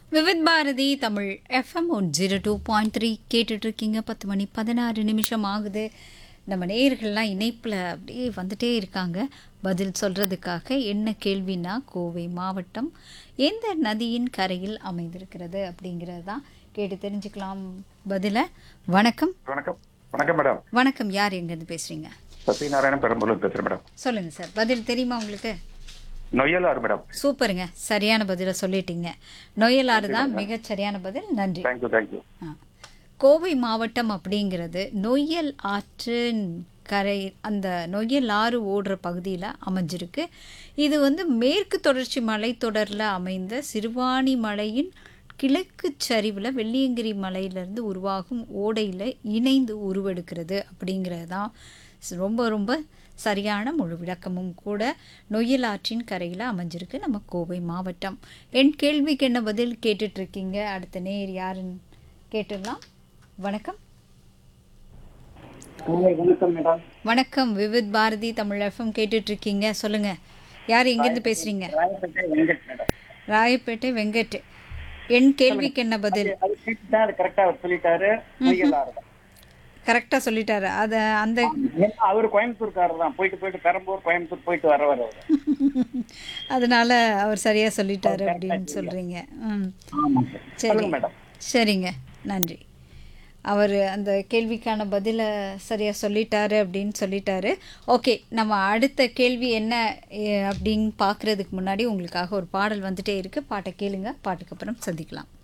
Vividh Bharati Tamil FM one zero two point three கேட்டுட்ருக்கீங்க பத்து மணி பதினாறு நிமிஷம் ஆகுது நம்ம நேயர்கள்லாம் இணைப்பில் அப்படியே வந்துட்டே இருக்காங்க பதில் சொல்கிறதுக்காக என்ன கேள்வினா கோவை மாவட்டம் எந்த நதியின் கரையில் அமைந்திருக்கிறது அப்படிங்கிறது தான் கேட்டு தெரிஞ்சுக்கலாம் பதிலை வணக்கம் வணக்கம் வணக்கம் மேடம் வணக்கம் யார் எங்கேருந்து பேசுகிறீங்க சத்யநாராயணன் பெரம்பலூர் பேசுறேன் மேடம் சொல்லுங்கள் சார் பதில் தெரியுமா உங்களுக்கு நொய்யலாறு மேடம் சூப்பருங்க சரியான பதிலை சொல்லிட்டீங்க நொயலாறு தான் மிகச் சரியான பதில் நன்றி தேங்க்யூ தேங்க்யூ ஆ. கோவை மாவட்டம் அப்படிங்கிறது நொய்யல் ஆற்றின் கரை அந்த நொய்யல் ஆறு ஓடுற பகுதியில் அமைஞ்சிருக்கு இது வந்து மேற்கு தொடர்ச்சி மலைத்தொடரில் அமைந்த சிறுவாணி மலையின் கிழக்கு சரிவில் வெள்ளியங்கிரி மலையிலேருந்து உருவாகும் ஓடையில் இணைந்து உருவெடுக்கிறது அப்படிங்கிறது தான் ரொம்ப ரொம்ப சரியான முழு விளக்கமும் கூட நொய்யல் ஆற்றின் கரையில் அமைஞ்சிருக்கு நம்ம கோவை மாவட்டம் என் கேள்விக்கு என்ன பதில் கேட்டுட்ருக்கீங்க அடுத்த நேர் யாருன்னு கேட்டுடலாம் வணக்கம் வணக்கம் மேடம் வணக்கம் விவித் பாரதி தமிழ் எஃப்எம் கேட்டுட்ருக்கீங்க சொல்லுங்கள் யார் எங்கேருந்து பேசுகிறீங்க ராயப்பேட்டை வெங்கட் மேடம் ராயப்பேட்டை வெங்கட் என் கேள்விக்கு என்ன பதில் அது கேட்டு தான் அது கரெக்டா அவர் சொல்லிட்டாரு நொய்யலாறு தான். கரெக்டாக சொல்லிட்டாரு அதை அந்த ஏன்னா அவரு கோயம்புத்தூர்காரர் தான் போயிட்டு போயிட்டு பெரம்பூர் கோயம்புத்தூர் போயிட்டு வரவர் அவரு அதனால அவர் சரியாக சொல்லிட்டாரு அப்படின்னு சொல்கிறீங்க ம் ஆமா சார் சரி சொல்லுங்க மேடம் சரிங்க நன்றி அவர் அந்த கேள்விக்கான பதிலை சரியாக சொல்லிட்டாரு அப்படின்னு சொல்லிட்டாரு ஓகே நம்ம அடுத்த கேள்வி என்ன எ, அப்படின்னு பார்க்குறதுக்கு முன்னாடி உங்களுக்காக ஒரு பாடல் வந்துட்டே இருக்குது பாட்டை கேளுங்க பாட்டுக்கு அப்புறம் சந்திக்கலாம்